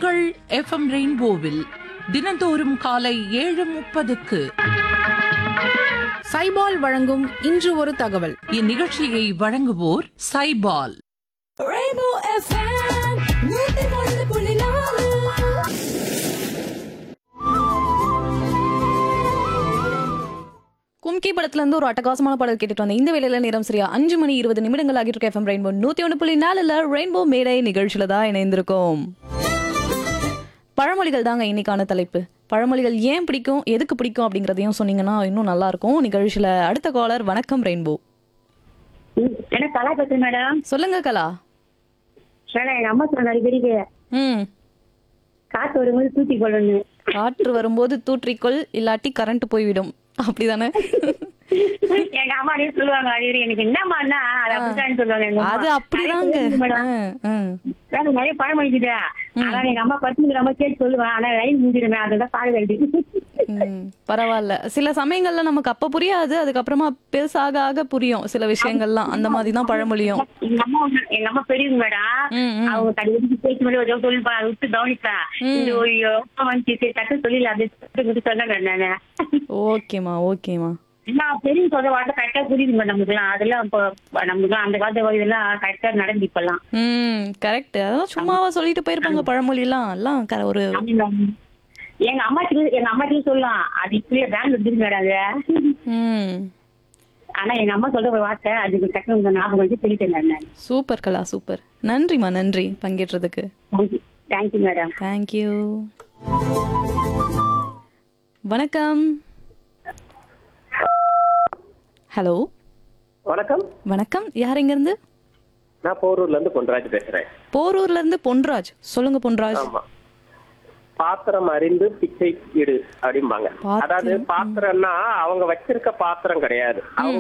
உங்கள் எஃப்எம் ரெயின்போவில் தினந்தோறும் காலை ஏழு முப்பதுக்கு சைபால் வழங்கும் இன்று ஒரு தகவல் இந்நிகழ்ச்சியை வழங்குவோர் சைபால் Rainbow FM, நூத்தி ஒன்று புள்ளி நாலு. கும்கி படத்துல இருந்து ஒரு அட்டகாசமான பாடல் கேட்டுட்டு வந்தேன் இந்த வேலையில நேரம் சரியா அஞ்சு மணி இருபது நிமிடங்கள் ஆகிட்டு இருக்க எஃப்எம் ரெயின்போ நூத்தி ஒன்று புள்ளி நாலுல ரெயின்போ மேடை நிகழ்ச்சியில தான் இணைந்திருக்கோம் பழமொழிகள் தாங்க இன்னைக்கான தலைப்பு பழமொழிகள் ஏன் பிடிக்கும் எதுக்கு பிடிக்கும் அப்படிங்கறதையும் சொன்னீங்கன்னா இன்னும் நல்லா இருக்கும் நிகழ்ச்சியில அடுத்த காலர் வணக்கம் ரெயின்போ என்ன கலா பேசுறேன் மேடம் சொல்லுங்க கலா மேடம் எங்க அம்மா சொன்ன அடிக்கடிக்கு ம் காத்து வரும்போது தூத்தி கொள்ளணும் காற்று வரும்போது தூற்றிக்கொள் இல்லாட்டி கரண்ட் போய்விடும் அப்படிதானே எங்க அம்மா அப்படியே சொல்லுவாங்க அடிக்கடி எனக்கு என்னம்மாண்ணா அது அப்படித்தான் சொல்லுவாங்க எங்க அம்மா. அது அப்படிதாங்க நிறைய மேடம். ஆ, ஆ. மேடம் நிறைய பழம் முடிக்குதா ஆனா எங்க அம்மா பத்து அம்மா கேட்டு சொல்லுவேன் ஆனா லைன் முடிஞ்சிருமே அதுதான் பாடு வேண்டி ம், பரவாயில்ல சில சமயங்கள்ல நமக்கு அப்ப புரியாது அதுக்கப்புறமா பெருசாக ஆக புரியும் சில விஷயங்கள்லாம் அந்த மாதிரி தான் பழமொழியும் எங்க அம்மா ஒண்ணு- எங்க அம்மா பெரியவங்க மேடம் ம், ம். அவங்க கடைக்கு பேச்சு மாதிரி ஒரு சொல்லிப்பா அதை விட்டு கவனிப்பா இந்த ஒரு யோசனை வந்துச்சு சரி டக்கு சொல்லல அப்படியே சொன்னேன் நானு ஓகேமா ஓகேமா நான் பெரிய சொல்ற வார்த்தை கரெக்டா புரியுது மேடம் நமக்குலாம் அதெல்லாம் இப்போ நமக்குலாம் அந்த காலத்து இதெல்லாம் கரெக்டா நடந்து இப்பெல்லாம் ம் கரெக்ட் அதெல்லாம் சும்மாவா சொல்லிட்டு போயிருப்பாங்க பழமொழிலாம் எல்லாம் க- ஒரு எங்க அம்மாச்சி எங்க அம்மாச்சி சொல்லலாம் அது இப்படியே பேங்க் எடுத்துட்டு மேடாங்க ம் ஆனா எங்க அம்மா சொல்ற ஒரு வார்த்தை அதுக்கு டக்குனு ஞாபகம் வச்சு சொல்லிட்டேன் நான் சூப்பர் கலா சூப்பர் நன்றிமா நன்றி பங்கேற்றதுக்கு தேங்க்யூ தேங்க்யூ மேடம் தேங்க்யூ வணக்கம் ஹலோ வணக்கம் வணக்கம் யார் இருந்து நான் போரூர்ல இருந்து பொன்ராஜ் பேசுறேன் போரூர்ல இருந்து பொன்ராஜ் சொல்லுங்க பொன்ராஜ் ஆமா பாத்திரம் அறிந்து பிச்சை இடு அப்படிம்பாங்க பாத்திரம், அதாவது பாத்திரம்னா அவங்க வச்சிருக்க பாத்திரம் கிடையாது அவங்க